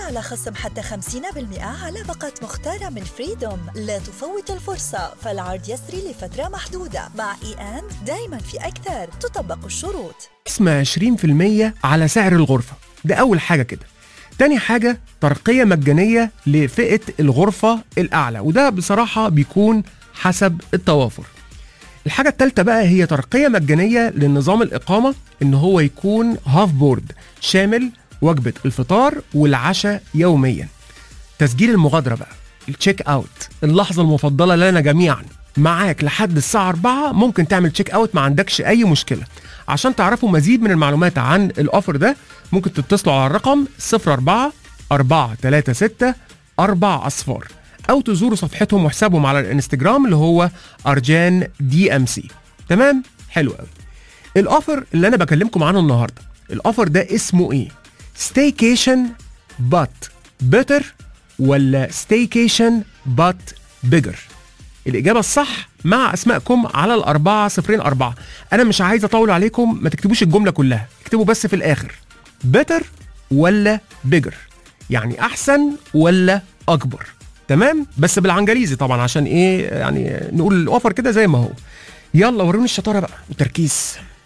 على خصم حتى 50% على باقة مختارة من فريدوم لا تفوت الفرصة فالعرض يسري لفترة محدودة مع اي ان دايما في أكثر تطبق الشروط اسمها 20% على سعر الغرفة ده أول حاجة كده تاني حاجة ترقية مجانية لفئة الغرفة الأعلى وده بصراحة بيكون حسب التوافر الحاجة التالتة بقى هي ترقية مجانية لنظام الإقامة إن هو يكون هاف بورد شامل وجبة الفطار والعشاء يوميا تسجيل المغادرة بقى التشيك اوت اللحظة المفضلة لنا جميعا معاك لحد الساعة 4 ممكن تعمل تشيك اوت ما عندكش أي مشكلة عشان تعرفوا مزيد من المعلومات عن الأوفر ده ممكن تتصلوا على الرقم 04 436 4 أصفار أو تزوروا صفحتهم وحسابهم على الانستجرام اللي هو أرجان دي ام سي تمام حلو قوي الأوفر اللي أنا بكلمكم عنه النهاردة الأوفر ده اسمه إيه ستيكيشن بات بيتر ولا ستيكيشن بات بيجر الإجابة الصح مع أسمائكم على الأربعة صفرين أربعة أنا مش عايز أطول عليكم ما تكتبوش الجملة كلها اكتبوا بس في الآخر better ولا bigger يعني أحسن ولا أكبر تمام بس بالعنجليزي طبعا عشان إيه يعني نقول الأوفر كده زي ما هو يلا وروني الشطارة بقى وتركيز